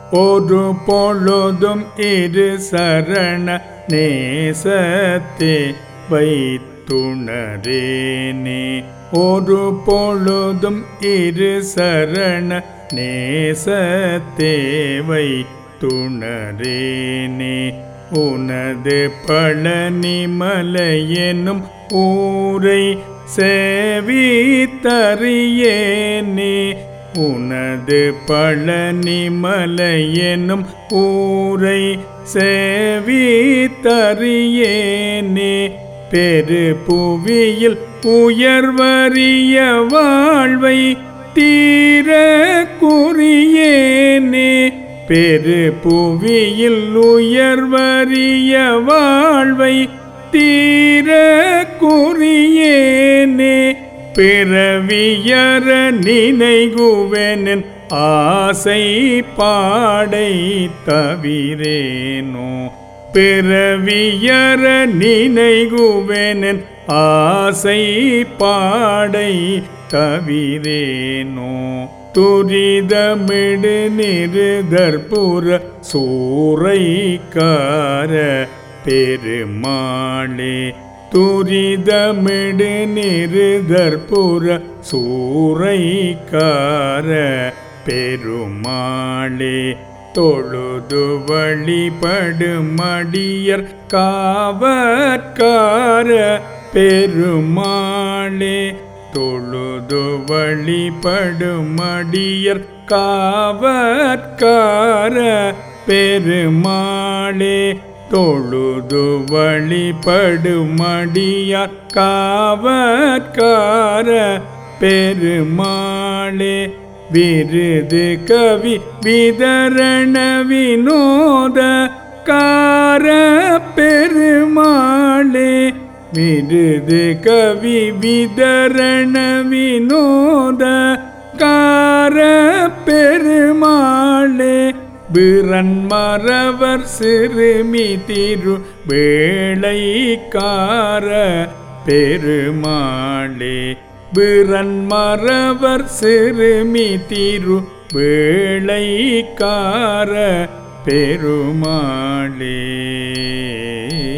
ஒரு பொழுதும் இரு சரண நேசத்தே வைத்துணரேனே ஒரு பொழுதும் இரு சரண நேசத்தே வைத்துணரேனே உனது பழனிமலை என்னும் ஊரை சேவித்தறியேனே உனது பழனிமலை என்னும் ஊரை சேவித்தறியேனே பெரு புவியில் உயர்வறிய வாழ்வை தீர குறியேனே பெரு புவியில் உயர்வறிய வாழ்வை தீர குறியேனே பிறவியற நினைகுவெனின் ஆசை பாடை தவிரேனோ பிறவியற நினைகுவெனின் ஆசை பாடை தவிரேனோ துரிதமிடு நிருதற்புற சூறைக்கார பெருமாளே துரிதமிடு நிருதற்புற சூறைக்கார பெருமாளே தொழுது வழிபடுமடியர் காவற்கார பெருமாளே தொழுது வழிபடுமடியர் காவற்கார பெருமாளே தொழுது வழிபடுமடியார் காவற்கார பெருமாளே விருது கவி விதரண வினோத கார பெருமாளே விருது கவி விதரண வினோத கார பெருமாளே பிறன்மரவர் சிறுமி திரு வேளைக்கார பெருமாளே பிறன்மரவர் சிறுமி திரு வேளைக்கார பெருமாளே